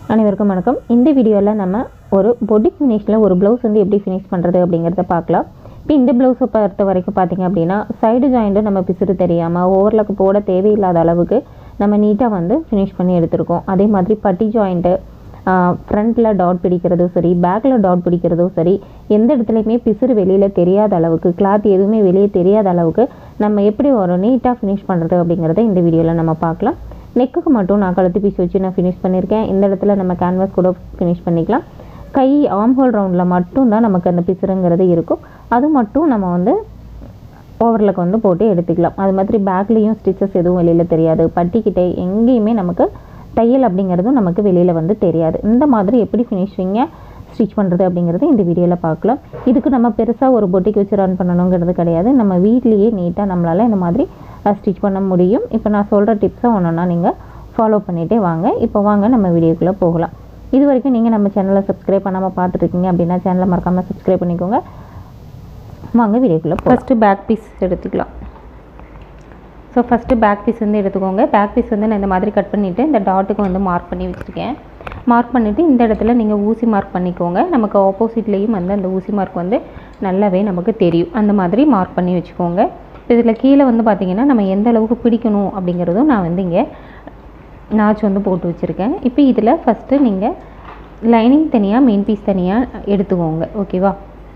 அனைவருக்கும் வணக்கம் இந்த வீடியோவில் நம்ம ஒரு பொட்டிக் ஃபினிஷில் ஒரு ப்ளவுஸ் வந்து எப்படி ஃபினிஷ் பண்ணுறது அப்படிங்கிறத பார்க்கலாம் இப்போ இந்த ப்ளவுஸை பொறுத்த வரைக்கும் பார்த்தீங்க அப்படின்னா சைடு ஜாயிண்ட்டு நம்ம பிசுறு தெரியாமல் ஓவர்லாக் போட தேவையில்லாத அளவுக்கு நம்ம நீட்டாக வந்து ஃபினிஷ் பண்ணி எடுத்திருக்கோம் அதே மாதிரி பட்டி ஜாயிண்ட்டு ஃப்ரண்ட்டில் டாட் பிடிக்கிறதும் சரி பேக்கில் டாட் பிடிக்கிறதும் சரி எந்த இடத்துலையுமே பிசுறு வெளியில் தெரியாத அளவுக்கு கிளாத் எதுவுமே வெளியே தெரியாத அளவுக்கு நம்ம எப்படி ஒரு நீட்டாக ஃபினிஷ் பண்ணுறது அப்படிங்கிறத இந்த வீடியோவில் நம்ம பார்க்கலாம் நெக்குக்கு மட்டும் நான் கழுத்து பீஸ் வச்சு நான் ஃபினிஷ் பண்ணியிருக்கேன் இந்த இடத்துல நம்ம கேன்வாஸ் கூட ஃபினிஷ் பண்ணிக்கலாம் கை ஆம் ஹோல் ரவுண்டில் மட்டும் தான் நமக்கு அந்த பிசுறுங்கிறது இருக்கும் அது மட்டும் நம்ம வந்து ஓவர்லக் வந்து போட்டு எடுத்துக்கலாம் அது மாதிரி பேக்லேயும் ஸ்டிச்சஸ் எதுவும் வெளியில் தெரியாது பட்டிக்கிட்டே எங்கேயுமே நமக்கு தையல் அப்படிங்கிறதும் நமக்கு வெளியில் வந்து தெரியாது இந்த மாதிரி எப்படி ஃபினிஷிங்கை ஸ்டிச் பண்ணுறது அப்படிங்கிறது இந்த வீடியோவில் பார்க்கலாம் இதுக்கு நம்ம பெருசாக ஒரு பொட்டிக்கு வச்சு ரன் பண்ணணுங்கிறது கிடையாது நம்ம வீட்லேயே நீட்டாக நம்மளால் இந்த மாதிரி ஸ்டிச் பண்ண முடியும் இப்போ நான் சொல்கிற டிப்ஸை ஒன்றா நீங்கள் ஃபாலோ பண்ணிகிட்டே வாங்க இப்போ வாங்க நம்ம வீடியோக்குள்ளே போகலாம் இது வரைக்கும் நீங்கள் நம்ம சேனலை சப்ஸ்கிரைப் பண்ணாமல் பார்த்துருக்கீங்க அப்படின்னா சேனலை மறக்காமல் சப்ஸ்கிரைப் பண்ணிக்கோங்க வாங்க வீடியோக்குள்ளே ஃபஸ்ட்டு பேக் பீஸ் எடுத்துக்கலாம் ஸோ ஃபஸ்ட்டு பேக் பீஸ் வந்து எடுத்துக்கோங்க பேக் பீஸ் வந்து நான் இந்த மாதிரி கட் பண்ணிவிட்டு இந்த டாட்டுக்கு வந்து மார்க் பண்ணி வச்சுருக்கேன் மார்க் பண்ணிவிட்டு இந்த இடத்துல நீங்கள் ஊசி மார்க் பண்ணிக்கோங்க நமக்கு ஆப்போசிட்லேயும் வந்து அந்த ஊசி மார்க் வந்து நல்லாவே நமக்கு தெரியும் அந்த மாதிரி மார்க் பண்ணி வச்சுக்கோங்க இதில் கீழே வந்து பார்த்திங்கன்னா நம்ம எந்த அளவுக்கு பிடிக்கணும் அப்படிங்கிறதும் நான் வந்து இங்கே நாச் வந்து போட்டு வச்சுருக்கேன் இப்போ இதில் ஃபஸ்ட்டு நீங்கள் லைனிங் தனியாக மெயின் பீஸ் தனியாக எடுத்துக்கோங்க ஓகேவா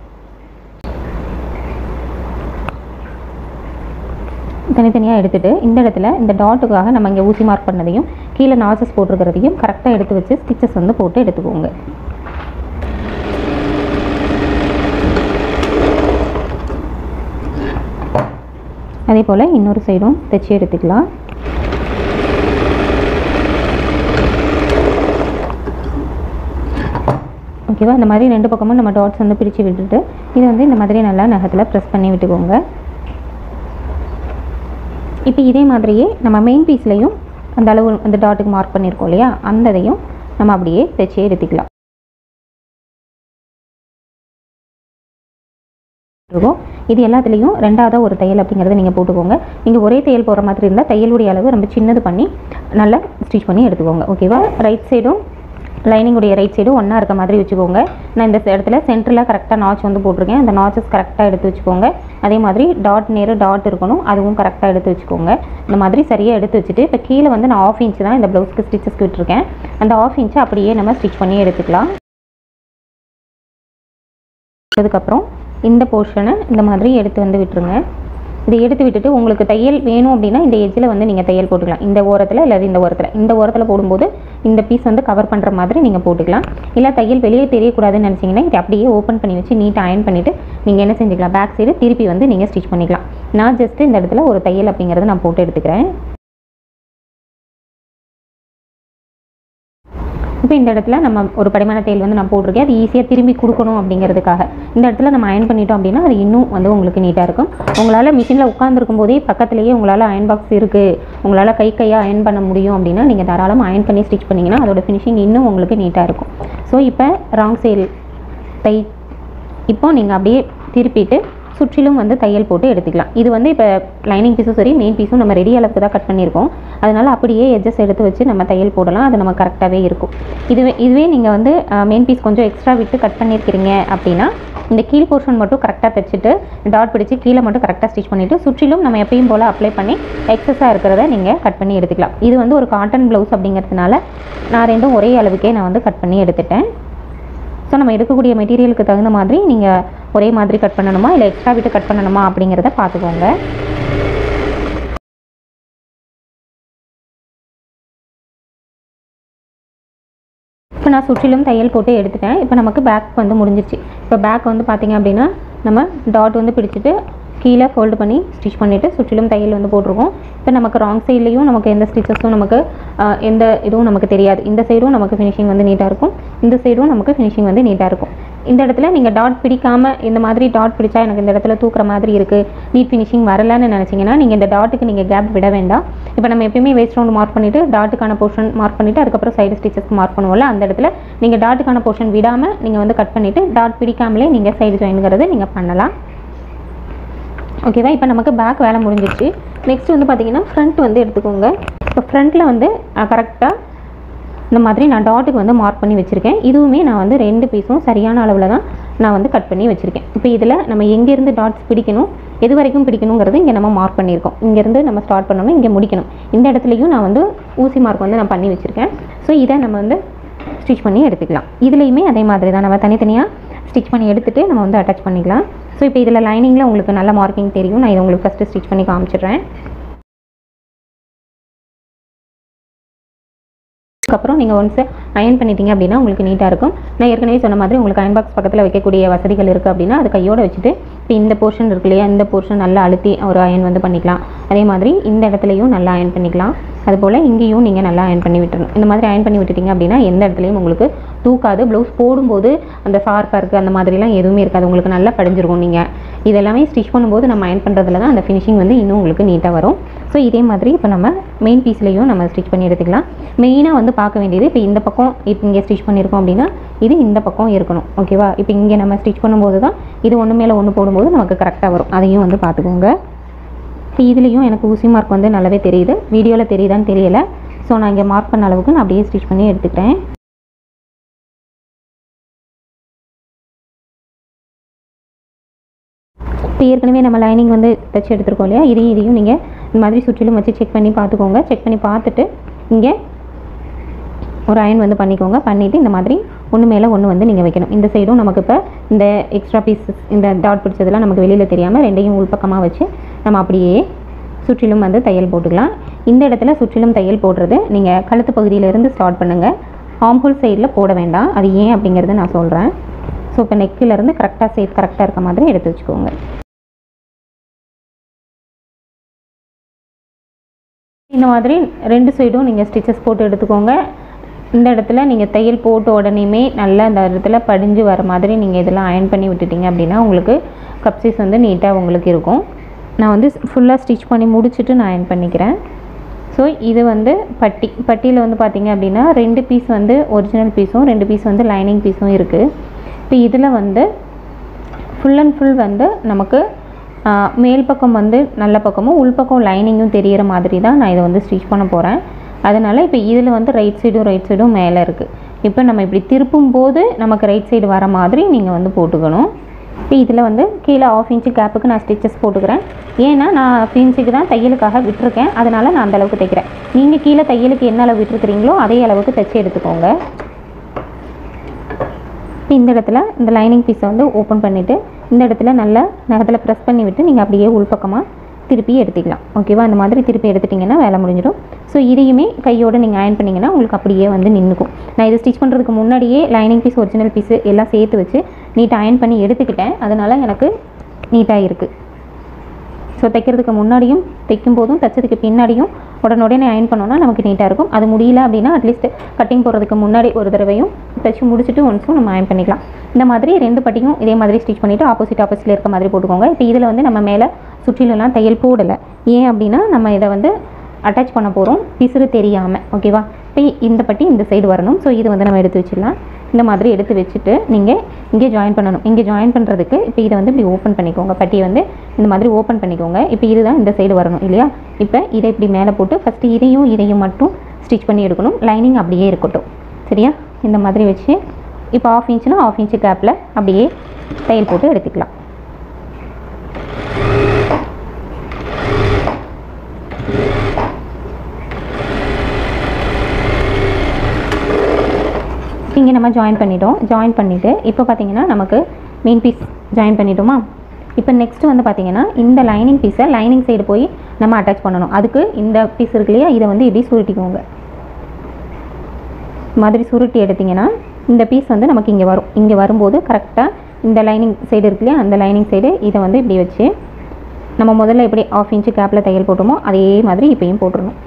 தனித்தனியாக எடுத்துகிட்டு இந்த இடத்துல இந்த டாட்டுக்காக நம்ம இங்கே ஊசி மார்க் பண்ணதையும் கீழே நாச்சஸ் போட்டிருக்கிறதையும் கரெக்டாக எடுத்து வச்சு ஸ்டிச்சஸ் வந்து போட்டு எடுத்துக்கோங்க அதே போல் இன்னொரு சைடும் தைச்சி எடுத்துக்கலாம் ஓகேவா இந்த மாதிரி ரெண்டு பக்கமும் நம்ம டாட்ஸ் வந்து பிரித்து விட்டுட்டு இதை வந்து இந்த மாதிரி நல்லா நகத்தில் ப்ரெஸ் பண்ணி விட்டுக்கோங்க இப்போ இதே மாதிரியே நம்ம மெயின் பீஸ்லேயும் அந்த அளவு அந்த டாட்டுக்கு மார்க் பண்ணியிருக்கோம் இல்லையா அந்த இதையும் நம்ம அப்படியே தைச்சே எடுத்துக்கலாம் இருக்கும் இது எல்லாத்துலேயும் ரெண்டாவதாக ஒரு தையல் அப்படிங்கிறத நீங்கள் போட்டுக்கோங்க நீங்கள் ஒரே தையல் போடுற மாதிரி இருந்தால் தையலுடைய அளவு ரொம்ப சின்னது பண்ணி நல்லா ஸ்டிச் பண்ணி எடுத்துக்கோங்க ஓகேவா ரைட் சைடும் லைனிங்குடைய ரைட் சைடும் ஒன்றா இருக்க மாதிரி வச்சுக்கோங்க நான் இந்த இடத்துல சென்டரில் கரெக்டாக நாச் வந்து போட்டிருக்கேன் அந்த நாச்சஸ் கரெக்டாக எடுத்து வச்சுக்கோங்க அதே மாதிரி டாட் நேரு டாட் இருக்கணும் அதுவும் கரெக்டாக எடுத்து வச்சுக்கோங்க இந்த மாதிரி சரியாக எடுத்து வச்சுட்டு இப்போ கீழே வந்து நான் ஆஃப் இன்ச் தான் இந்த ப்ளவுஸ்க்கு ஸ்டிச்சஸ்க்கு விட்டுருக்கேன் அந்த ஆஃப் இன்ச்சை அப்படியே நம்ம ஸ்டிச் பண்ணி எடுத்துக்கலாம் அதுக்கப்புறம் இந்த போர்ஷனை இந்த மாதிரி எடுத்து வந்து விட்டுருங்க இதை எடுத்து விட்டுட்டு உங்களுக்கு தையல் வேணும் அப்படின்னா இந்த எஜ்ஜில் வந்து நீங்கள் தையல் போட்டுக்கலாம் இந்த ஓரத்தில் இல்லை இந்த ஓரத்தில் இந்த ஓரத்தில் போடும்போது இந்த பீஸ் வந்து கவர் பண்ணுற மாதிரி நீங்கள் போட்டுக்கலாம் இல்லை தையல் வெளியே தெரியக்கூடாதுன்னு நினச்சிங்கன்னா இதை அப்படியே ஓப்பன் பண்ணி வச்சு நீட்டாக அயன் பண்ணிவிட்டு நீங்கள் என்ன செஞ்சுக்கலாம் பேக் சைடு திருப்பி வந்து நீங்கள் ஸ்டிச் பண்ணிக்கலாம் நான் ஜஸ்ட்டு இந்த இடத்துல ஒரு தையல் அப்படிங்கிறத நான் போட்டு எடுத்துக்கிறேன் இப்போ இந்த இடத்துல நம்ம ஒரு படிமான தையல் வந்து நான் போட்டிருக்கேன் அது ஈஸியாக திரும்பி கொடுக்கணும் அப்படிங்கிறதுக்காக இந்த இடத்துல நம்ம அயன் பண்ணிட்டோம் அப்படின்னா அது இன்னும் வந்து உங்களுக்கு நீட்டாக இருக்கும் உங்களால் மிஷினில் உட்காந்துருக்கும் போதே பக்கத்துலேயே உங்களால் அயன் பாக்ஸ் இருக்குது உங்களால் கை கையாக அயன் பண்ண முடியும் அப்படின்னா நீங்கள் தாராளமாக அயன் பண்ணி ஸ்டிச் பண்ணிங்கன்னா அதோட ஃபினிஷிங் இன்னும் உங்களுக்கு நீட்டாக இருக்கும் ஸோ இப்போ ராங் சைல் தை இப்போ நீங்கள் அப்படியே திருப்பிட்டு சுற்றிலும் வந்து தையல் போட்டு எடுத்துக்கலாம் இது வந்து இப்போ லைனிங் பீஸும் சரி மெயின் பீஸும் நம்ம ரெடி அளவுக்கு தான் கட் பண்ணியிருக்கோம் அதனால் அப்படியே எட்ஜஸ் எடுத்து வச்சு நம்ம தையல் போடலாம் அது நம்ம கரெக்டாகவே இருக்கும் இதுவே இதுவே நீங்கள் வந்து மெயின் பீஸ் கொஞ்சம் எக்ஸ்ட்ரா விட்டு கட் பண்ணியிருக்கிறீங்க அப்படின்னா இந்த கீழ் போர்ஷன் மட்டும் கரெக்டாக தைச்சிட்டு டாட் பிடிச்சி கீழே மட்டும் கரெக்டாக ஸ்டிச் பண்ணிவிட்டு சுற்றிலும் நம்ம எப்பயும் போல் அப்ளை பண்ணி எக்ஸஸாக இருக்கிறத நீங்கள் கட் பண்ணி எடுத்துக்கலாம் இது வந்து ஒரு காட்டன் ப்ளவுஸ் அப்படிங்கிறதுனால நான் ரெண்டும் ஒரே அளவுக்கே நான் வந்து கட் பண்ணி எடுத்துட்டேன் ஸோ நம்ம எடுக்கக்கூடிய மெட்டீரியலுக்கு தகுந்த மாதிரி நீங்கள் ஒரே மாதிரி கட் பண்ணணுமா இல்லை எக்ஸ்ட்ரா விட்டு கட் பண்ணணுமா அப்படிங்கிறத பார்த்துக்கோங்க இப்போ நான் சுற்றிலும் தையல் போட்டு எடுத்துட்டேன் இப்போ நமக்கு பேக் வந்து முடிஞ்சிருச்சு இப்போ பேக் வந்து பார்த்திங்க அப்படின்னா நம்ம டாட் வந்து பிடிச்சிட்டு கீழே ஃபோல்டு பண்ணி ஸ்டிச் பண்ணிவிட்டு சுற்றிலும் தையல் வந்து போட்டிருக்கோம் இப்போ நமக்கு ராங் சைட்லேயும் நமக்கு எந்த ஸ்டிச்சஸும் நமக்கு எந்த இதுவும் நமக்கு தெரியாது இந்த சைடும் நமக்கு ஃபினிஷிங் வந்து நீட்டாக இருக்கும் இந்த சைடும் நமக்கு ஃபினிஷிங் வந்து நீட்டாக இருக்கும் இந்த இடத்துல நீங்கள் டாட் பிடிக்காமல் இந்த மாதிரி டாட் பிடிச்சா எனக்கு இந்த இடத்துல தூக்குற மாதிரி இருக்குது நீட் ஃபினிஷிங் வரலன்னு நினச்சிங்கன்னா நீங்கள் இந்த டாட்டுக்கு நீங்கள் கேப் விட வேண்டாம் இப்போ நம்ம எப்பயுமே வேஸ்ட் ரவுண்ட் மார்க் பண்ணிவிட்டு டாட்டுக்கான போர்ஷன் மார்க் பண்ணிவிட்டு அதுக்கப்புறம் சைடு ஸ்டிச்சஸ் மார்க் பண்ணுவோம்ல அந்த இடத்துல நீங்கள் டாட்டுக்கான போர்ஷன் விடாமல் நீங்கள் வந்து கட் பண்ணிவிட்டு டாட் பிடிக்காமலே நீங்கள் சைடு ஜாயின்ங்கிறது நீங்கள் பண்ணலாம் ஓகேவா இப்போ நமக்கு பேக் வேலை முடிஞ்சிச்சு நெக்ஸ்ட் வந்து பார்த்தீங்கன்னா ஃப்ரண்ட் வந்து எடுத்துக்கோங்க இப்போ ஃப்ரண்ட்டில் வந்து கரெக்டாக இந்த மாதிரி நான் டாட்டுக்கு வந்து மார்க் பண்ணி வச்சுருக்கேன் இதுவுமே நான் வந்து ரெண்டு பீஸும் சரியான அளவில் தான் நான் வந்து கட் பண்ணி வச்சுருக்கேன் இப்போ இதில் நம்ம எங்கேருந்து டாட்ஸ் பிடிக்கணும் எது வரைக்கும் பிடிக்கணுங்கிறது இங்கே நம்ம மார்க் பண்ணியிருக்கோம் இங்கேருந்து நம்ம ஸ்டார்ட் பண்ணணும் இங்கே முடிக்கணும் இந்த இடத்துலையும் நான் வந்து ஊசி மார்க் வந்து நான் பண்ணி வச்சுருக்கேன் ஸோ இதை நம்ம வந்து ஸ்டிச் பண்ணி எடுத்துக்கலாம் இதுலேயுமே அதே மாதிரி தான் நம்ம தனித்தனியாக ஸ்டிச் பண்ணி எடுத்துகிட்டு நம்ம வந்து அட்டாச் பண்ணிக்கலாம் ஸோ இப்போ இதில் லைனிங்கில் உங்களுக்கு நல்ல மார்க்கிங் தெரியும் நான் இதை உங்களுக்கு ஃபஸ்ட்டு ஸ்டிச் பண்ணி காமிச்சிடுறேன் அதுக்கப்புறம் நீங்கள் ஒன்ஸ் அயன் பண்ணிட்டீங்க அப்படின்னா உங்களுக்கு நீட்டாக இருக்கும் நான் ஏற்கனவே சொன்ன மாதிரி உங்களுக்கு அயன் பாக்ஸ் பக்கத்தில் வைக்கக்கூடிய வசதிகள் இருக்குது அப்படின்னா அது கையோட வச்சுட்டு இப்போ இந்த போர்ஷன் இருக்கு இல்லையா இந்த போர்ஷன் நல்லா அழுத்தி ஒரு அயன் வந்து பண்ணிக்கலாம் அதே மாதிரி இந்த இடத்துலையும் நல்லா அயன் பண்ணிக்கலாம் அதுபோல் இங்கேயும் நீங்கள் நல்லா அயன் பண்ணி விட்டுறணும் இந்த மாதிரி அயன் பண்ணி விட்டுட்டீங்க அப்படின்னா எந்த இடத்துலையும் உங்களுக்கு தூக்காது ப்ளவுஸ் போடும்போது அந்த ஷார்ப்பாக இருக்குது அந்த மாதிரிலாம் எதுவுமே இருக்காது உங்களுக்கு நல்லா படிஞ்சிருக்கும் நீங்கள் இதெல்லாமே ஸ்டிச் பண்ணும்போது நம்ம அயன் பண்ணுறதுல தான் அந்த ஃபினிஷிங் வந்து இன்னும் உங்களுக்கு நீட்டாக வரும் ஸோ இதே மாதிரி இப்போ நம்ம மெயின் பீஸ்லேயும் நம்ம ஸ்டிச் பண்ணி எடுத்துக்கலாம் மெயினாக வந்து பார்க்க வேண்டியது இப்போ இந்த பக்கம் இப்போ இங்கே ஸ்டிச் பண்ணியிருக்கோம் அப்படின்னா இது இந்த பக்கம் இருக்கணும் ஓகேவா இப்போ இங்கே நம்ம ஸ்டிச் பண்ணும்போது தான் இது ஒன்று மேலே ஒன்று போடும்போது நமக்கு கரெக்டாக வரும் அதையும் வந்து பார்த்துக்கோங்க இப்போ இதுலேயும் எனக்கு ஊசி மார்க் வந்து நல்லாவே தெரியுது வீடியோவில் தெரியுதான்னு தெரியல ஸோ நான் இங்கே மார்க் பண்ண அளவுக்கு நான் அப்படியே ஸ்டிச் பண்ணி எடுத்துக்கிறேன் இப்போ ஏற்கனவே நம்ம லைனிங் வந்து தைச்சி எடுத்துருக்கோம் இல்லையா இதையும் இதையும் நீங்கள் இந்த மாதிரி சுற்றிலும் வச்சு செக் பண்ணி பார்த்துக்கோங்க செக் பண்ணி பார்த்துட்டு இங்கே ஒரு அயன் வந்து பண்ணிக்கோங்க பண்ணிவிட்டு இந்த மாதிரி ஒன்று மேலே ஒன்று வந்து நீங்கள் வைக்கணும் இந்த சைடும் நமக்கு இப்போ இந்த எக்ஸ்ட்ரா பீசஸ் இந்த டாட் பிடிச்சதெல்லாம் நமக்கு வெளியில் தெரியாமல் ரெண்டையும் உள்பக்கமாக வச்சு நம்ம அப்படியே சுற்றிலும் வந்து தையல் போட்டுக்கலாம் இந்த இடத்துல சுற்றிலும் தையல் போடுறது நீங்கள் கழுத்து பகுதியிலேருந்து ஸ்டார்ட் பண்ணுங்கள் ஆம்பூல் சைடில் போட வேண்டாம் அது ஏன் அப்படிங்கிறத நான் சொல்கிறேன் ஸோ இப்போ நெக்கிலேருந்து கரெக்டாக சைட் கரெக்டாக இருக்க மாதிரி எடுத்து வச்சுக்கோங்க இந்த மாதிரி ரெண்டு சைடும் நீங்கள் ஸ்டிச்சஸ் போட்டு எடுத்துக்கோங்க இந்த இடத்துல நீங்கள் தையல் போட்ட உடனேயுமே நல்லா இந்த இடத்துல படிஞ்சு வர மாதிரி நீங்கள் இதெல்லாம் அயன் பண்ணி விட்டுட்டீங்க அப்படின்னா உங்களுக்கு கப்சீஸ் வந்து நீட்டாக உங்களுக்கு இருக்கும் நான் வந்து ஃபுல்லாக ஸ்டிச் பண்ணி முடிச்சுட்டு நான் அயன் பண்ணிக்கிறேன் ஸோ இது வந்து பட்டி பட்டியில் வந்து பார்த்தீங்க அப்படின்னா ரெண்டு பீஸ் வந்து ஒரிஜினல் பீஸும் ரெண்டு பீஸ் வந்து லைனிங் பீஸும் இருக்குது இப்போ இதில் வந்து ஃபுல் அண்ட் ஃபுல் வந்து நமக்கு ஆ, மேல் பக்கம் வந்து நல்ல பக்கமும் உள்பக்கம் லைனிங்கும் தெரியிற மாதிரி தான் நான் இதை வந்து ஸ்டிச் பண்ண போகிறேன் அதனால் இப்போ இதில் வந்து ரைட் சைடும் ரைட் சைடும் மேலே இருக்குது இப்போ நம்ம இப்படி திருப்பும் போது நமக்கு ரைட் சைடு வர மாதிரி நீங்கள் வந்து போட்டுக்கணும் இப்போ இதில் வந்து கீழே ஆஃப் இன்ச்சு கேப்புக்கு நான் ஸ்டிச்சஸ் போட்டுக்கிறேன் ஏன்னா நான் ஆஃப் இன்ச்சுக்கு தான் தையலுக்காக விட்டுருக்கேன் அதனால் நான் அந்த அளவுக்கு தைக்கிறேன் நீங்கள் கீழே தையலுக்கு என்ன அளவு விட்டுருக்கிறீங்களோ அதே அளவுக்கு தைச்சி எடுத்துக்கோங்க இப்போ இந்த இடத்துல இந்த லைனிங் பீஸை வந்து ஓப்பன் பண்ணிவிட்டு இந்த இடத்துல நல்லா நகத்தில் ப்ரெஸ் பண்ணி விட்டு நீங்கள் அப்படியே உள்பக்கமாக திருப்பி எடுத்துக்கலாம் ஓகேவா இந்த மாதிரி திருப்பி எடுத்துட்டிங்கன்னா வேலை முடிஞ்சிடும் ஸோ இதையுமே கையோடு நீங்கள் அயன் பண்ணிங்கன்னா உங்களுக்கு அப்படியே வந்து நின்றுக்கும் நான் இதை ஸ்டிச் பண்ணுறதுக்கு முன்னாடியே லைனிங் பீஸ் ஒரிஜினல் பீஸு எல்லாம் சேர்த்து வச்சு நீட்டாக அயன் பண்ணி எடுத்துக்கிட்டேன் அதனால் எனக்கு நீட்டாக இருக்குது ஸோ தைக்கிறதுக்கு முன்னாடியும் தைக்கும் போதும் தைச்சதுக்கு பின்னாடியும் உடனுடனே அயன் பண்ணோன்னா நமக்கு நீட்டாக இருக்கும் அது முடியல அப்படின்னா அட்லீஸ்ட் கட்டிங் போடுறதுக்கு முன்னாடி ஒரு தடவையும் தைச்சு முடிச்சுட்டு ஒன்ஸும் நம்ம அயன் பண்ணிக்கலாம் இந்த மாதிரி ரெண்டு பட்டியும் இதே மாதிரி ஸ்டிச் பண்ணிவிட்டு ஆப்போசிட் ஆப்போசிட்டில் இருக்க மாதிரி போட்டுக்கோங்க இப்போ இதில் வந்து நம்ம மேலே சுற்றிலெல்லாம் தையல் போடலை ஏன் அப்படின்னா நம்ம இதை வந்து அட்டாச் பண்ண போகிறோம் பிசுறு தெரியாமல் ஓகேவா இப்போ இந்த பட்டி இந்த சைடு வரணும் ஸோ இது வந்து நம்ம எடுத்து வச்சிடலாம் இந்த மாதிரி எடுத்து வச்சுட்டு நீங்கள் இங்கே ஜாயின் பண்ணணும் இங்கே ஜாயின் பண்ணுறதுக்கு இப்போ இதை வந்து இப்படி ஓப்பன் பண்ணிக்கோங்க பட்டியை வந்து இந்த மாதிரி ஓப்பன் பண்ணிக்கோங்க இப்போ இதுதான் இந்த சைடு வரணும் இல்லையா இப்போ இதை இப்படி மேலே போட்டு ஃபஸ்ட்டு இதையும் இதையும் மட்டும் ஸ்டிச் பண்ணி எடுக்கணும் லைனிங் அப்படியே இருக்கட்டும் சரியா இந்த மாதிரி வச்சு இப்போ ஆஃப் இன்ச்சுனா ஆஃப் இன்ச்சு கேப்பில் அப்படியே தையல் போட்டு எடுத்துக்கலாம் இங்கே நம்ம ஜாயின் பண்ணிட்டோம் ஜாயின் பண்ணிவிட்டு இப்போ பார்த்தீங்கன்னா நமக்கு மெயின் பீஸ் ஜாயின் பண்ணிட்டோமா இப்போ நெக்ஸ்ட் வந்து பார்த்தீங்கன்னா இந்த லைனிங் பீஸை லைனிங் சைடு போய் நம்ம அட்டாச் பண்ணணும் அதுக்கு இந்த பீஸ் இருக்கு இல்லையா இதை வந்து இப்படி சுருட்டிக்கோங்க இந்த மாதிரி சுருட்டி எடுத்தீங்கன்னா இந்த பீஸ் வந்து நமக்கு இங்கே வரும் இங்கே வரும்போது கரெக்டாக இந்த லைனிங் சைடு இருக்கு இல்லையா அந்த லைனிங் சைடு இதை வந்து இப்படி வச்சு நம்ம முதல்ல எப்படி ஆஃப் இன்ச்சு கேப்பில் தையல் போட்டோமோ அதே மாதிரி இப்பயும் போட்டுடணும்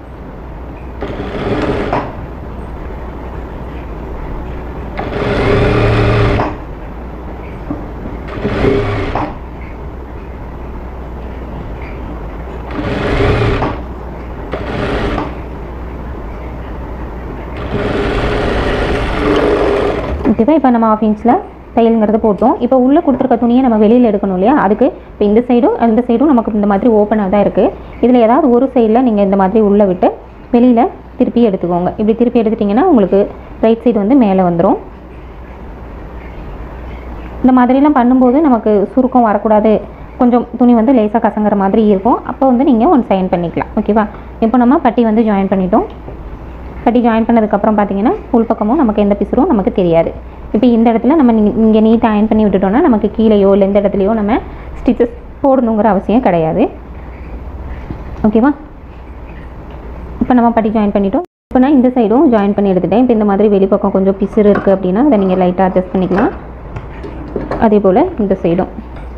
ஓகேவா இப்போ நம்ம ஆஃப் இன்ச்சில் தையலுங்கிறது போட்டோம் இப்போ உள்ளே கொடுத்துருக்க துணியை நம்ம வெளியில் எடுக்கணும் இல்லையா அதுக்கு இப்போ இந்த சைடும் அந்த சைடும் நமக்கு இந்த மாதிரி ஓப்பனாக தான் இருக்குது இதில் ஏதாவது ஒரு சைடில் நீங்கள் இந்த மாதிரி உள்ளே விட்டு வெளியில் திருப்பி எடுத்துக்கோங்க இப்படி திருப்பி எடுத்துட்டிங்கன்னா உங்களுக்கு ரைட் சைடு வந்து மேலே வந்துடும் இந்த மாதிரிலாம் பண்ணும்போது நமக்கு சுருக்கம் வரக்கூடாது கொஞ்சம் துணி வந்து லேசாக கசங்குற மாதிரி இருக்கும் அப்போ வந்து நீங்கள் ஒன் சைன் பண்ணிக்கலாம் ஓகேவா இப்போ நம்ம பட்டி வந்து ஜாயின் பண்ணிட்டோம் பட்டி ஜாயின் பண்ணதுக்கப்புறம் பார்த்தீங்கன்னா உள்பக்கமும் நமக்கு எந்த பிசுரும் நமக்கு தெரியாது இப்போ இந்த இடத்துல நம்ம இங்கே நீட்டாக அயன் பண்ணி விட்டுட்டோம்னா நமக்கு கீழேயோ இல்லை எந்த இடத்துலையோ நம்ம ஸ்டிச்சஸ் போடணுங்கிற அவசியம் கிடையாது ஓகேவா இப்போ நம்ம பட்டி ஜாயின் பண்ணிட்டோம் இப்போ நான் இந்த சைடும் ஜாயின் பண்ணி எடுத்துட்டேன் இப்போ இந்த மாதிரி வெளிப்பக்கம் கொஞ்சம் பிசுறு இருக்குது அப்படின்னா அதை நீங்கள் லைட்டாக அட்ஜஸ்ட் பண்ணிக்கலாம் அதே போல் இந்த சைடும்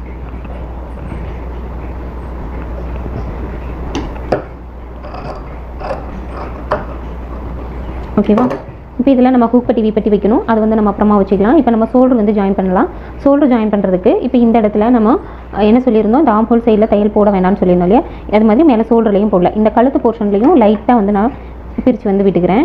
ஓகேவா இப்போ இதில் நம்ம ஹூக் பட்டி வீப்பட்டி வைக்கணும் அது வந்து நம்ம அப்புறமா வச்சுக்கலாம் இப்போ நம்ம ஷோல்டர் வந்து ஜாயின் பண்ணலாம் ஷோல்டர் ஜாயின் பண்ணுறதுக்கு இப்போ இந்த இடத்துல நம்ம அஹ், என்ன சொல்லியிருந்தோம் இந்த ஆம் ஹோல் சைடில் தையல் போட வேண்டாம்னு சொல்லியிருந்தோம் இல்லையா அது மாதிரி மேலே ஷோல்டர்லையும் போடல இந்த கழுத்து போர்ஷன்லையும் லைட்டாக வந்து நான் பிரித்து வந்து விட்டுக்கிறேன்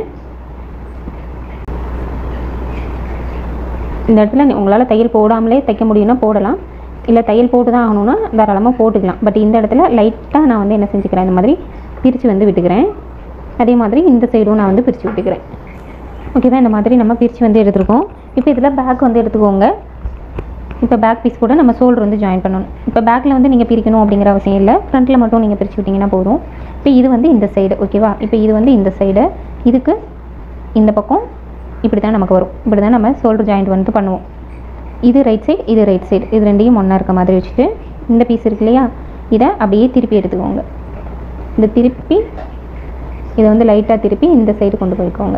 இந்த இடத்துல உங்களால் தையல் போடாமலே தைக்க முடியும்னா போடலாம் இல்லை தையல் போட்டு தான் ஆகணும்னா தாராளமாக போட்டுக்கலாம் பட் இந்த இடத்துல லைட்டாக நான் வந்து என்ன செஞ்சுக்கிறேன் இந்த மாதிரி பிரித்து வந்து விட்டுக்கிறேன் அதே மாதிரி இந்த சைடும் நான் வந்து பிரித்து விட்டுக்கிறேன் ஓகேவா இந்த மாதிரி நம்ம பிரித்து வந்து எடுத்துருக்கோம் இப்போ இதில் பேக் வந்து எடுத்துக்கோங்க இப்போ பேக் பீஸ் கூட நம்ம ஷோல்டர் வந்து ஜாயின் பண்ணணும் இப்போ பேக்கில் வந்து நீங்கள் பிரிக்கணும் அப்படிங்கிற அவசியம் இல்லை ஃப்ரண்ட்டில் மட்டும் நீங்கள் பிரித்து விட்டிங்கன்னா போதும் இப்போ இது வந்து இந்த சைடு ஓகேவா இப்போ இது வந்து இந்த சைடு இதுக்கு இந்த பக்கம் இப்படி தான் நமக்கு வரும் இப்படி தான் நம்ம ஷோல்டர் ஜாயிண்ட் வந்து பண்ணுவோம் இது ரைட் சைடு இது ரைட் சைடு இது ரெண்டையும் ஒன்றா இருக்க மாதிரி வச்சுட்டு இந்த பீஸ் இருக்கு இல்லையா இதை அப்படியே திருப்பி எடுத்துக்கோங்க இந்த திருப்பி இதை வந்து லைட்டாக திருப்பி இந்த சைடு கொண்டு போய்க்கோங்க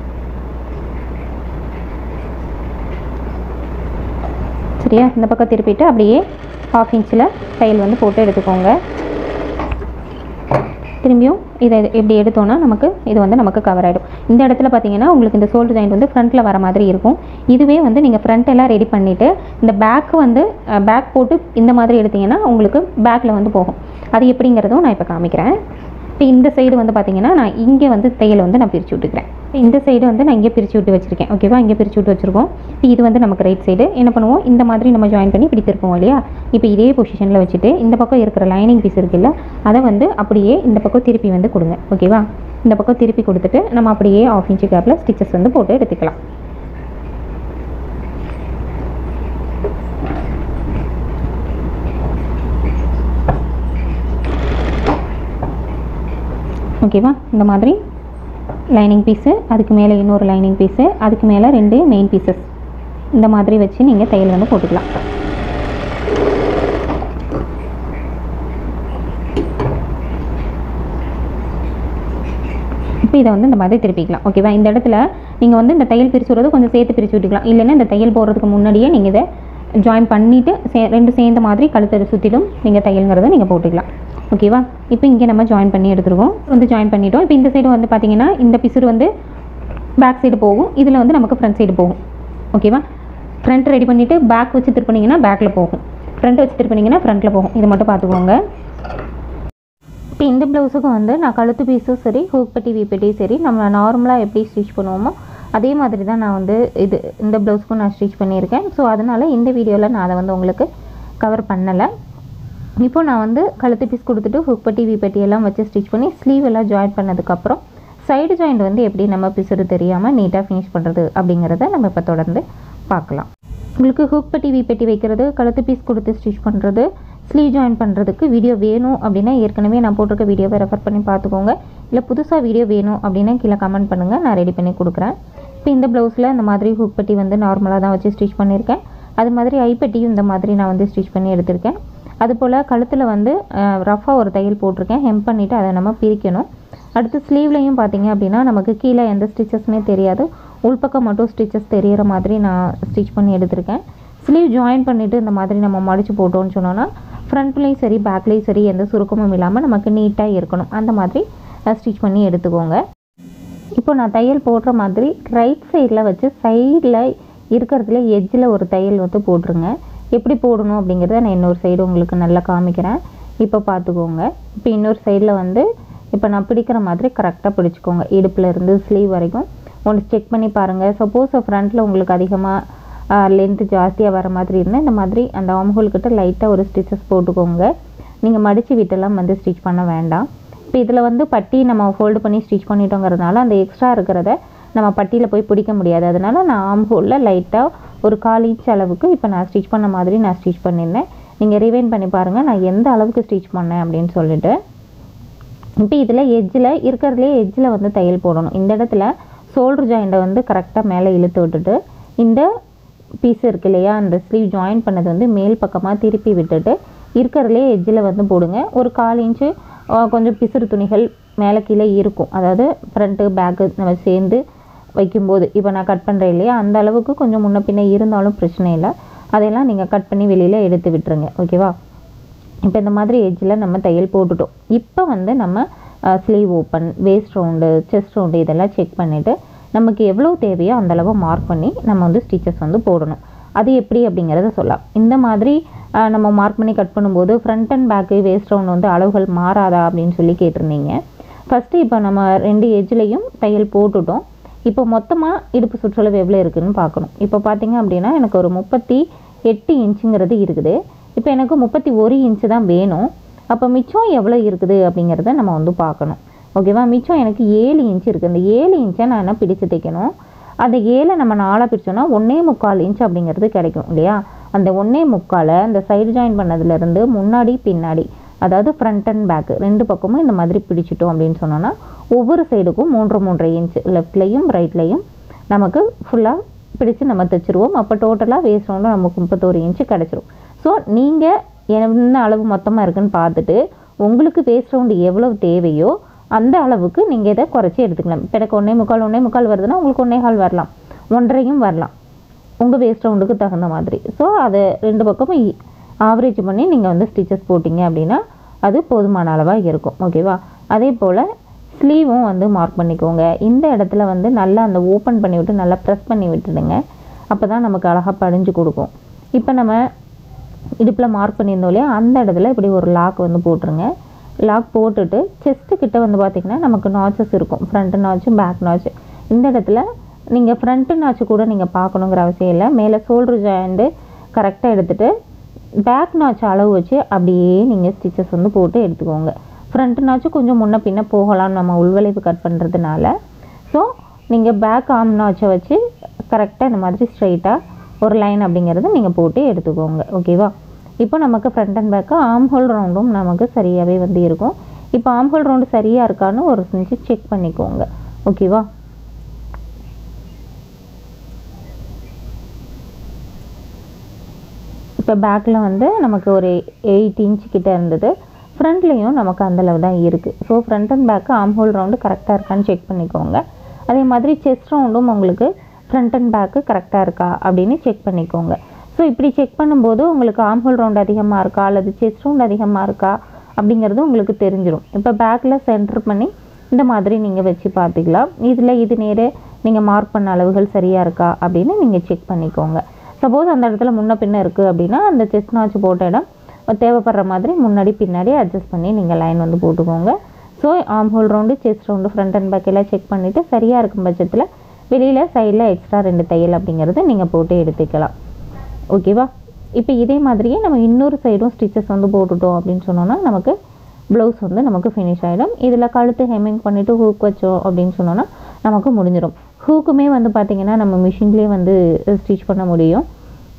சரியா இந்த பக்கம் திருப்பிட்டு அப்படியே ஹாஃப் இன்ச்சில் தையல் வந்து போட்டு எடுத்துக்கோங்க திரும்பியும் இதை இப்படி எடுத்தோன்னா நமக்கு இது வந்து நமக்கு கவர் ஆகிடும் இந்த இடத்துல பார்த்தீங்கன்னா உங்களுக்கு இந்த ஷோல்டர் ஜாயிண்ட் வந்து ஃப்ரண்ட்டில் வர மாதிரி இருக்கும் இதுவே வந்து நீங்கள் ஃப்ரண்ட் எல்லாம் ரெடி பண்ணிவிட்டு இந்த பேக் வந்து பேக் போட்டு இந்த மாதிரி எடுத்தீங்கன்னா உங்களுக்கு பேக்கில் வந்து போகும் அது எப்படிங்கிறதும் நான் இப்போ காமிக்கிறேன் இப்போ இந்த சைடு வந்து பார்த்தீங்கன்னா நான் இங்கே வந்து தையலை வந்து நான் பிரித்து விட்டுக்கிறேன் இப்போ இந்த சைடு வந்து நான் இங்கே பிரித்து விட்டு வச்சுருக்கேன் ஓகேவா இங்கே பிரித்து விட்டு வச்சுருக்கோம் இப்போ இது வந்து நமக்கு ரைட் சைடு என்ன பண்ணுவோம் இந்த மாதிரி நம்ம ஜாயின் பண்ணி இப்படி திருப்போம் இல்லையா இப்போ இதே பொசிஷனில் வச்சுட்டு இந்த பக்கம் இருக்கிற லைனிங் பீஸ் இருக்குல்ல அதை வந்து அப்படியே இந்த பக்கம் திருப்பி வந்து கொடுங்க ஓகேவா இந்த பக்கம் திருப்பி கொடுத்துட்டு நம்ம அப்படியே ஆஃப் இன்ச்சு கேப்பில் ஸ்டிச்சஸ் வந்து போட்டு எடுத்துக்கலாம் ஓகேவா இந்த மாதிரி லைனிங் பீஸு அதுக்கு மேலே இன்னொரு லைனிங் பீஸு அதுக்கு மேலே ரெண்டு மெயின் பீசஸ் இந்த மாதிரி வச்சு நீங்கள் தையல் வந்து போட்டுக்கலாம் இப்போ இதை வந்து இந்த மாதிரி திருப்பிக்கலாம் ஓகேவா இந்த இடத்துல நீங்கள் வந்து இந்த தையல் பிரிச்சு விடுறது கொஞ்சம் சேர்த்து பிரித்து விட்டுக்கலாம் இல்லைன்னா இந்த தையல் போடுறதுக்கு முன்னாடியே நீங்கள் இதை ஜாயின் பண்ணிவிட்டு சே ரெண்டு சேர்ந்த மாதிரி கழுத்தை சுற்றிலும் நீங்கள் தையல்ங்கிறத நீங்கள் போட்டுக்கலாம் ஓகேவா இப்போ இங்கே நம்ம ஜாயின் பண்ணி எடுத்துருக்கோம் வந்து ஜாயின் பண்ணிட்டோம் இப்போ இந்த சைடு வந்து பார்த்தீங்கன்னா இந்த பிசுறு வந்து பேக் சைடு போகும் இதில் வந்து நமக்கு ஃப்ரண்ட் சைடு போகும் ஓகேவா ஃப்ரண்ட் ரெடி பண்ணிவிட்டு பேக் வச்சு திருப்பினீங்கன்னா பேக்கில் போகும் ஃப்ரண்ட் வச்சு திருப்பினீங்கன்னா ஃப்ரண்ட்டில் போகும் இதை மட்டும் பார்த்துக்கோங்க இப்போ இந்த ப்ளவுஸுக்கும் வந்து நான் கழுத்து பீஸும் சரி ஹூக் பட்டி வீப்பட்டியும் சரி நம்ம நார்மலாக எப்படி ஸ்டிச் பண்ணுவோமோ அதே மாதிரி தான் நான் வந்து இது இந்த ப்ளவுஸுக்கும் நான் ஸ்டிச் பண்ணியிருக்கேன் ஸோ அதனால் இந்த வீடியோவில் நான் அதை வந்து உங்களுக்கு கவர் பண்ணலை இப்போ நான் வந்து கழுத்து பீஸ் கொடுத்துட்டு ஹுக் பட்டி வீப்பட்டி எல்லாம் வச்சு ஸ்டிச் பண்ணி ஸ்லீவ் எல்லாம் ஜாயின் பண்ணதுக்கப்புறம் சைடு ஜாயிண்ட் வந்து எப்படி நம்ம பிசுறு தெரியாமல் நீட்டாக ஃபினிஷ் பண்ணுறது அப்படிங்கிறத நம்ம இப்போ தொடர்ந்து பார்க்கலாம் உங்களுக்கு ஹுக் பட்டி வீப்பட்டி வைக்கிறது கழுத்து பீஸ் கொடுத்து ஸ்டிச் பண்ணுறது ஸ்லீவ் ஜாயின் பண்ணுறதுக்கு வீடியோ வேணும் அப்படின்னா ஏற்கனவே நான் போட்டிருக்க வீடியோவை ரெஃபர் பண்ணி பார்த்துக்கோங்க இல்லை புதுசாக வீடியோ வேணும் அப்படின்னா கீழே கமெண்ட் பண்ணுங்கள் நான் ரெடி பண்ணி கொடுக்குறேன் இப்போ இந்த ப்ளவுஸில் இந்த மாதிரி ஹுக் பட்டி வந்து நார்மலாக தான் வச்சு ஸ்டிச் பண்ணியிருக்கேன் அது மாதிரி ஐப்பட்டியும் இந்த மாதிரி நான் வந்து ஸ்டிச் பண்ணி எடுத்திருக்கேன் அதுபோல் கழுத்தில் வந்து ரஃபாக ஒரு தையல் போட்டிருக்கேன் ஹெம் பண்ணிவிட்டு அதை நம்ம பிரிக்கணும் அடுத்து ஸ்லீவ்லையும் பார்த்தீங்க அப்படின்னா நமக்கு கீழே எந்த ஸ்டிச்சஸ்னே தெரியாது உள்பக்கம் மட்டும் ஸ்டிச்சஸ் தெரியிற மாதிரி நான் ஸ்டிச் பண்ணி எடுத்திருக்கேன் ஸ்லீவ் ஜாயின் பண்ணிவிட்டு இந்த மாதிரி நம்ம மடித்து போட்டோம்னு சொன்னோன்னா ஃப்ரண்ட்லேயும் சரி பேக்லேயும் சரி எந்த சுருக்கமும் இல்லாமல் நமக்கு நீட்டாக இருக்கணும் அந்த மாதிரி ஸ்டிச் பண்ணி எடுத்துக்கோங்க இப்போ நான் தையல் போடுற மாதிரி ரைட் சைடில் வச்சு சைடில் இருக்கிறதுல எட்ஜில் ஒரு தையல் வந்து போட்டுருங்க எப்படி போடணும் அப்படிங்கிறத நான் இன்னொரு சைடு உங்களுக்கு நல்லா காமிக்கிறேன் இப்போ பார்த்துக்கோங்க இப்போ இன்னொரு சைடில் வந்து இப்போ நான் பிடிக்கிற மாதிரி கரெக்டாக பிடிச்சிக்கோங்க இடுப்புல இருந்து ஸ்லீவ் வரைக்கும் ஒன்று செக் பண்ணி பாருங்கள் சப்போஸ் ஃப்ரண்ட்டில் உங்களுக்கு அதிகமாக லென்த்து ஜாஸ்தியாக வர மாதிரி இருந்தால் இந்த மாதிரி அந்த ஆம்ஹோல் கிட்ட லைட்டாக ஒரு ஸ்டிச்சஸ் போட்டுக்கோங்க நீங்கள் மடித்து விட்டெல்லாம் வந்து ஸ்டிச் பண்ண வேண்டாம் இப்போ இதில் வந்து பட்டி நம்ம ஃபோல்டு பண்ணி ஸ்டிச் பண்ணிட்டோங்கிறதுனால அந்த எக்ஸ்ட்ரா இருக்கிறத நம்ம பட்டியில் போய் பிடிக்க முடியாது அதனால நான் ஆம் ஹோலில் லைட்டாக ஒரு கால் இன்ச் அளவுக்கு இப்போ நான் ஸ்டிச் பண்ண மாதிரி நான் ஸ்டிச் பண்ணியிருந்தேன் நீங்கள் ரிவைன் பண்ணி பாருங்கள் நான் எந்த அளவுக்கு ஸ்டிச் பண்ணேன் அப்படின்னு சொல்லிட்டு இப்போ இதில் எட்ஜில் இருக்கிறதுலே எட்ஜில் வந்து தையல் போடணும் இந்த இடத்துல ஷோல்டர் ஜாயிண்ட்டை வந்து கரெக்டாக மேலே இழுத்து விட்டுட்டு இந்த பீஸ் இருக்கு இல்லையா அந்த ஸ்லீவ் ஜாயின் பண்ணது வந்து மேல் பக்கமாக திருப்பி விட்டுட்டு இருக்கிறதுலே எட்ஜில் வந்து போடுங்க ஒரு கால் இன்ச்சு ஆஹ், கொஞ்சம் பிசுறு துணிகள் மேலே கீழே இருக்கும் அதாவது ஃப்ரண்ட்டு பேக்கு நம்ம சேர்ந்து வைக்கும்போது இப்போ நான் கட் பண்ணுறேன் இல்லையா அந்த அளவுக்கு கொஞ்சம் முன்ன பின்ன இருந்தாலும் பிரச்சனை இல்லை அதையெல்லாம் நீங்கள் கட் பண்ணி வெளியில் எடுத்து விட்டுருங்க ஓகேவா இப்போ இந்த மாதிரி எட்ஜில் நம்ம தையல் போட்டுட்டோம் இப்போ வந்து நம்ம sleeve open waist round chest round இதெல்லாம் செக் பண்ணிவிட்டு நமக்கு எவ்வளோ தேவையோ அந்த அளவு மார்க் பண்ணி நம்ம வந்து ஸ்டிச்சஸ் வந்து போடணும் அது எப்படி அப்படிங்கிறத சொல்லலாம் இந்த மாதிரி அஹ், நம்ம மார்க் பண்ணி கட் பண்ணும்போது front and back waist round வந்து அளவுகள் மாறாதா அப்படின்னு சொல்லி கேட்டிருந்தீங்க ஃபஸ்ட்டு இப்போ நம்ம ரெண்டு எட்ஜ்லேயும் தையல் போட்டுட்டோம் இப்போ மொத்தமாக இடுப்பு சுற்றளவு எவ்வளோ இருக்குன்னு பார்க்கணும் இப்போ பார்த்தீங்க அப்படின்னா எனக்கு ஒரு முப்பத்தி எட்டு இன்ச்சுங்கிறது இருக்குது இப்போ எனக்கு முப்பத்தி ஒரு இன்ச்சு தான் வேணும் அப்போ மிச்சம் எவ்வளோ இருக்குது அப்படிங்கிறத நம்ம வந்து பார்க்கணும் ஓகேவா மிச்சம் எனக்கு ஏழு இன்ச் இருக்குது அந்த ஏழு இன்ச்சை நான் என்ன பிடிச்சு தைக்கணும் அந்த ஏழை நம்ம நாளாக பிரிச்சோன்னா ஒன்றே முக்கால் இன்ச் அப்படிங்கிறது கிடைக்கும் இல்லையா அந்த ஒன்றே முக்காலை அந்த சைடு ஜாயின் பண்ணதுலேருந்து முன்னாடி பின்னாடி அதாவது ஃப்ரண்ட் அண்ட் பேக் ரெண்டு பக்கமும் இந்த மாதிரி பிடிச்சிட்டோம் அப்படின்னு சொன்னோன்னா ஒவ்வொரு சைடுக்கும் மூன்று மூன்றரை இன்ச் லெஃப்ட்லேயும் ரைட்லேயும் நமக்கு ஃபுல்லாக பிடிச்சு நம்ம தைச்சிருவோம் அப்போ டோட்டலாக வேஸ்ட் ரவுண்டும் நமக்கு முப்பத்தோரு இன்ச்சு கிடச்சிரும் ஸோ நீங்கள் என்ன அளவு மொத்தமாக இருக்குன்னு பார்த்துட்டு உங்களுக்கு வேஸ்ட் ரவுண்டு எவ்வளவு தேவையோ அந்த அளவுக்கு நீங்கள் இதை குறைச்சி எடுத்துக்கலாம் இப்போ எனக்கு ஒன்றே முக்கால் ஒன்றே முக்கால் வருதுன்னா உங்களுக்கு ஒன்றே கால் வரலாம் ஒன்றரையும் வரலாம் உங்கள் வேஸ்ட் ரவுண்டுக்கு தகுந்த மாதிரி ஸோ அதை ரெண்டு பக்கமும் ஆவரேஜ் பண்ணி நீங்கள் வந்து ஸ்டிச்சஸ் போட்டிங்க அப்படின்னா அது போதுமான அளவாக இருக்கும் ஓகேவா அதே போல் ஸ்லீவும் வந்து மார்க் பண்ணிக்கோங்க இந்த இடத்துல வந்து நல்லா அந்த ஓப்பன் பண்ணி விட்டு நல்லா ப்ரெஸ் பண்ணி விட்டுடுங்க அப்போ தான் நமக்கு அழகாக படிஞ்சு கொடுக்கும் இப்போ நம்ம இடுப்பில் மார்க் பண்ணியிருந்தோம் இல்லையா அந்த இடத்துல இப்படி ஒரு லாக் வந்து போட்டுருங்க லாக் போட்டுட்டு செஸ்ட்டு கிட்ட வந்து பார்த்திங்கன்னா நமக்கு நாச்சஸ் இருக்கும் ஃப்ரண்ட் நாச்சு பேக் நாச்சு இந்த இடத்துல நீங்கள் ஃப்ரண்ட்டு நாச்சு கூட நீங்கள் பார்க்கணுங்கிற அவசியம் இல்லை மேலே ஷோல்டர் ஜாயிண்ட்டு கரெக்டாக எடுத்துகிட்டு பேக் நாச்சு அளவு வச்சு அப்படியே நீங்கள் ஸ்டிச்சஸ் வந்து போட்டு எடுத்துக்கோங்க ஃப்ரண்ட் நாச்சு கொஞ்சம் முன்ன பின்ன போகலாம் நம்ம உள்வளைவு கட் பண்ணுறதுனால ஸோ நீங்கள் பேக் ஆம் நாச்சை வச்சு கரெக்டாக இந்த மாதிரி ஸ்ட்ரைட்டாக ஒரு லைன் அப்படிங்கிறத நீங்கள் போட்டு எடுத்துக்கோங்க ஓகேவா இப்போ நமக்கு front and back arm hole ரவுண்டும் நமக்கு சரியாகவே வந்து இருக்கும் இப்போ ஆம் ஹோல் ரவுண்டு சரியாக இருக்கான்னு ஒரு செஞ்சு செக் பண்ணிக்கோங்க ஓகேவா இப்போ பேக்கில் வந்து நமக்கு ஒரு எயிட் இன்ச் கிட்ட இருந்தது ஃப்ரண்ட்லேயும் நமக்கு அந்த அளவு தான் இருக்குது so front and back arm hole round கரெக்டாக இருக்கான்னு செக் பண்ணிக்கோங்க அதே மாதிரி செஸ்ட் ரவுண்டும் உங்களுக்கு ஃப்ரண்ட் அண்ட் பேக்கு கரெக்டாக இருக்கா அப்படின்னு செக் பண்ணிக்கோங்க ஸோ இப்படி செக் பண்ணும்போது உங்களுக்கு ஆம் ஹோல் ரவுண்ட் அதிகமாக இருக்கா அல்லது செஸ்ட் ரவுண்ட் அதிகமாக இருக்கா அப்படிங்கிறது உங்களுக்கு தெரிஞ்சிடும் இப்போ பேக்கில் சென்டர் பண்ணி இந்த மாதிரி நீங்கள் வச்சு பார்த்துக்கலாம் இதில் இது நேரே நீங்கள் மார்க் பண்ண அளவுகள் சரியாக இருக்கா அப்படின்னு நீங்கள் செக் பண்ணிக்கோங்க சப்போஸ் அந்த இடத்துல முன்ன பின்ன இருக்குது அப்படின்னா அந்த செஸ்ட் நாச்சு போட்ட இடம் தேவைப்படுற மாதிரி முன்னாடி பின்னாடி அட்ஜஸ்ட் பண்ணி நீங்கள் லைன் வந்து போட்டுக்கோங்க so arm hole round chest round front and back எல்லாம் செக் பண்ணிவிட்டு சரியாக இருக்கும் பட்சத்தில் வெளியில் சைடில் எக்ஸ்ட்ரா ரெண்டு தையல் அப்படிங்கிறத நீங்கள் போட்டு எடுத்துக்கலாம் ஓகேவா இப்போ இதே மாதிரியே நம்ம இன்னொரு சைடும் ஸ்டிச்சஸ் வந்து போட்டுட்டோம் அப்படின்னு சொன்னோன்னா நமக்கு ப்ளவுஸ் வந்து நமக்கு ஃபினிஷ் ஆகிடும் இதில் கழுத்து ஹெம்மிங் பண்ணிவிட்டு ஹூக் வச்சோம் அப்படின்னு சொன்னோன்னா நமக்கு முடிஞ்சிடும் ஹூக்குமே வந்து பார்த்திங்கன்னா நம்ம மிஷின்லேயே வந்து ஸ்டிச் பண்ண முடியும்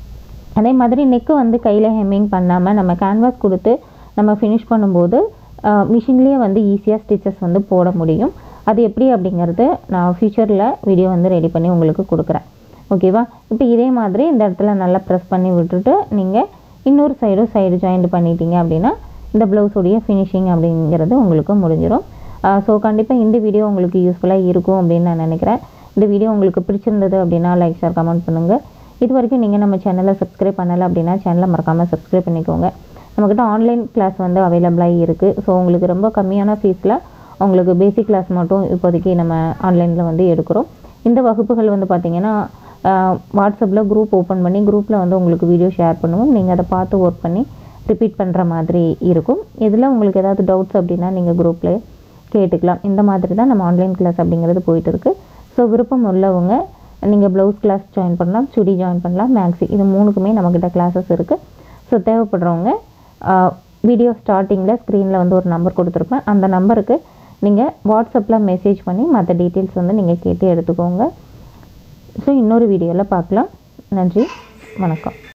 அதே மாதிரி நெக்கு வந்து கையில் ஹெம்மிங் பண்ணாமல் நம்ம கேன்வாஸ் கொடுத்து நம்ம ஃபினிஷ் பண்ணும்போது மிஷின்லேயே வந்து ஈஸியாக ஸ்டிச்சஸ் வந்து போட முடியும் அது எப்படி அப்படிங்கிறது நான் ஃப்யூச்சரில் வீடியோ வந்து ரெடி பண்ணி உங்களுக்கு கொடுக்குறேன் ஓகேவா இப்போ இதே மாதிரி இந்த இடத்துல நல்லா ப்ரெஸ் பண்ணி விட்டுட்டு நீங்கள் இன்னொரு சைடும் சைடு ஜாயிண்ட் பண்ணிட்டீங்க அப்படின்னா இந்த ப்ளவுஸுடைய ஃபினிஷிங் அப்படிங்கிறது உங்களுக்கு முடிஞ்சிடும் ஸோ கண்டிப்பாக இந்த வீடியோ உங்களுக்கு யூஸ்ஃபுல்லாக இருக்கும் அப்படின்னு நான் நினைக்கிறேன் இந்த வீடியோ உங்களுக்கு பிடிச்சிருந்தது அப்படின்னா லைக் ஷேர் கமெண்ட் பண்ணுங்கள் இது வரைக்கும் நீங்கள் நம்ம சேனலை சப்ஸ்கிரைப் பண்ணலை அப்படின்னா சேனலை மறக்காமல் சப்ஸ்கிரைப் பண்ணிக்கோங்க நம்மக்கிட்ட ஆன்லைன் கிளாஸ் வந்து அவைலபிளாக இருக்குது ஸோ உங்களுக்கு ரொம்ப கம்மியான ஃபீஸில் உங்களுக்கு பேசிக் கிளாஸ் மட்டும் இப்போதைக்கு நம்ம ஆன்லைனில் வந்து எடுக்கிறோம் இந்த வகுப்புகள் வந்து பார்த்திங்கன்னா வாட்ஸ்அப்பில் குரூப் ஓப்பன் பண்ணி குரூப்பில் வந்து உங்களுக்கு வீடியோ ஷேர் பண்ணுவோம் நீங்கள் அதை பார்த்து ஒர்க் பண்ணி ரிப்பீட் பண்ணுற மாதிரி இருக்கும் இதில் உங்களுக்கு ஏதாவது டவுட்ஸ் அப்படின்னா நீங்கள் குரூப்பில் கேட்டுக்கலாம் இந்த மாதிரி தான் நம்ம ஆன்லைன் கிளாஸ் அப்படிங்கிறது போயிட்டு இருக்கு ஸோ விருப்பம் உள்ளவங்க நீங்கள் ப்ளவுஸ் கிளாஸ் ஜாயின் பண்ணலாம் சுடி ஜாயின் பண்ணலாம் மேக்ஸி இது மூணுக்குமே நம்மக்கிட்ட கிளாஸஸ் இருக்குது ஸோ தேவைப்படுறவங்க வீடியோ ஸ்டார்டிங்கில் ஸ்க்ரீனில் வந்து ஒரு நம்பர் கொடுத்துருப்பேன் அந்த நம்பருக்கு நீங்கள் வாட்ஸ்அப்பில் மெசேஜ் பண்ணி மற்ற டீட்டெயில்ஸ் வந்து நீங்கள் கேட்டு எடுத்துக்கோங்க ஸோ இன்னொரு வீடியோவில் பார்க்கலாம் நன்றி வணக்கம்